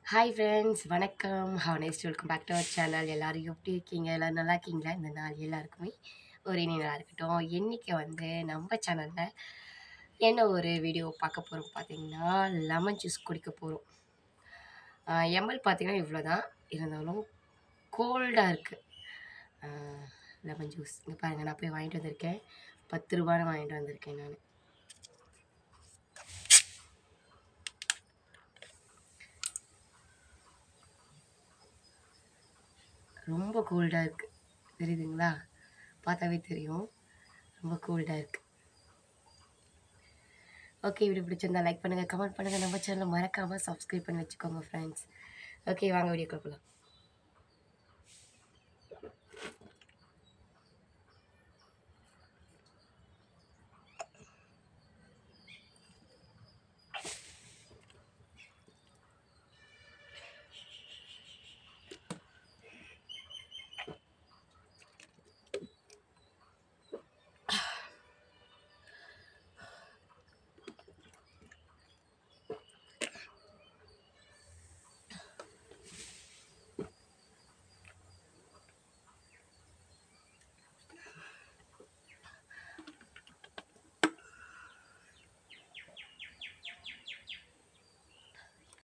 hi friends வணக்கம் how nice welcome back to our channel எல்லோரும் எப்படி இருக்கீங்க எல்லோரும் நல்லா இருக்கீங்களா இந்த நாள் எல்லாருக்குமே ஒரு இனி நல்லா இருக்கட்டும் இன்றைக்கி வந்து நம்ம சேனலில் என்ன ஒரு வீடியோ பார்க்க போகிறோம் பார்த்தீங்கன்னா லெமன் ஜூஸ் குடிக்க போகிறோம் எம்எல் பார்த்தீங்கன்னா இவ்வளோ தான் இருந்தாலும் கோல்டாக இருக்குது லெமன் ஜூஸ் இங்கே பாருங்கள் நான் போய் வாங்கிட்டு வந்திருக்கேன் பத்து ரூபான்னு வாங்கிட்டு வந்திருக்கேன் நான் ரொம்ப கோல்டாக இருக்குது தெரியுதுங்களா பார்த்தாவே தெரியும் ரொம்ப கோல்டாக இருக்குது ஓகே வீடியோ பிடிச்சிருந்தா லைக் பண்ணுங்கள் கமெண்ட் பண்ணுங்கள் நம்ம சேனலை மறக்காமல் சப்ஸ்கிரைப் பண்ணி வச்சுக்கோங்க ஃப்ரெண்ட்ஸ் ஓகே வாங்க வீடியோ போகலாம்